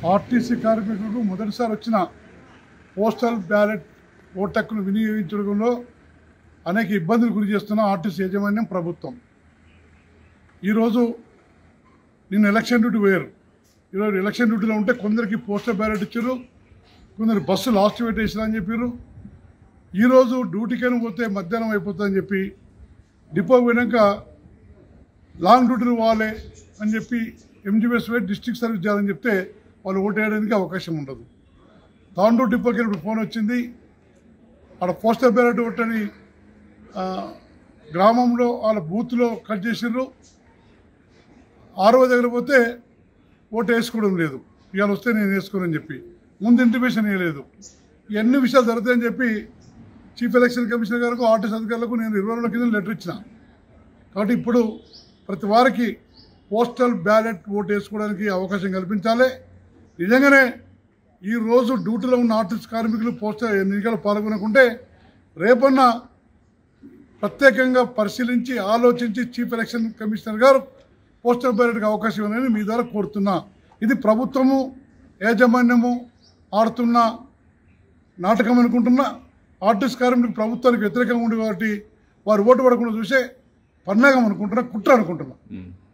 RTC కార్మికులకు మొదటిసారి వచ్చిన పోస్టల్ బ్యాలెట్ ఓట్ హక్కును వినియోగించడంలో అనేక ఇబ్బందులు గురి చేస్తున్న ఆర్టీసీ యాజమాన్యం ప్రభుత్వం ఈరోజు నిన్న ఎలక్షన్ డ్యూటీ పోయారు ఈరోజు ఎలక్షన్ డ్యూటీలో ఉంటే కొందరికి పోస్టల్ బ్యాలెట్ ఇచ్చారు కొందరు బస్సు లాస్ట్ పెట్టేసిన అని చెప్పారు ఈరోజు డ్యూటీకైనా పోతే మధ్యాహ్నం అయిపోతుందని చెప్పి డిపో పోయినాక లాంగ్ డ్యూటీలు పోవాలి అని చెప్పి ఎంజీబీఎస్ వైపు డిస్ట్రిక్ట్ సర్వీస్ చేయాలని చెప్తే వాళ్ళు ఓటు వేయడానికి అవకాశం ఉండదు తాండూరు డిపోకి ఇప్పుడు ఫోన్ వచ్చింది ఆడ పోస్టల్ బ్యాలెట్ ఓటని ఆ, గ్రామంలో వాళ్ళ బూత్లో కట్ చేసిర్రు ఆరో దగ్గర పోతే ఓటు వేసుకోవడం లేదు ఇవాళ వస్తే నేను వేసుకోనని చెప్పి ముందు ఇంటిమేషన్ వేయలేదు ఎన్ని విషయాలు జరుగుతాయని చెప్పి చీఫ్ ఎలక్షన్ కమిషనర్ గారికి ఆర్టీసీ అధికారులకు నేను ఇరవై రోజుల కింద లెటర్ ఇచ్చిన కాబట్టి ఇప్పుడు ప్రతి వారికి పోస్టల్ బ్యాలెట్ ఓటు వేసుకోవడానికి అవకాశం కల్పించాలి నిజంగానే ఈ రోజు డ్యూటీలో ఉన్న ఆర్టీసీ కార్మికులు పోస్టల్ ఎన్నికలు పాల్గొనకుంటే రేపన్నా ప్రత్యేకంగా పరిశీలించి ఆలోచించి చీఫ్ ఎలక్షన్ కమిషనర్ గారు పోస్టల్ బ్యాలెట్కి అవకాశం ఇవ్వాలని మీ ద్వారా కోరుతున్నా ఇది ప్రభుత్వము యాజమాన్యము ఆడుతున్న నాటకం అనుకుంటున్నా ఆర్టిస్ట్ కార్మికులు ప్రభుత్వానికి వ్యతిరేకంగా ఉంది కాబట్టి వారు ఓటు పడకుండా చూసే పన్నాగం అనుకుంటున్నా కుట్ర అనుకుంటున్నా ఉమ్.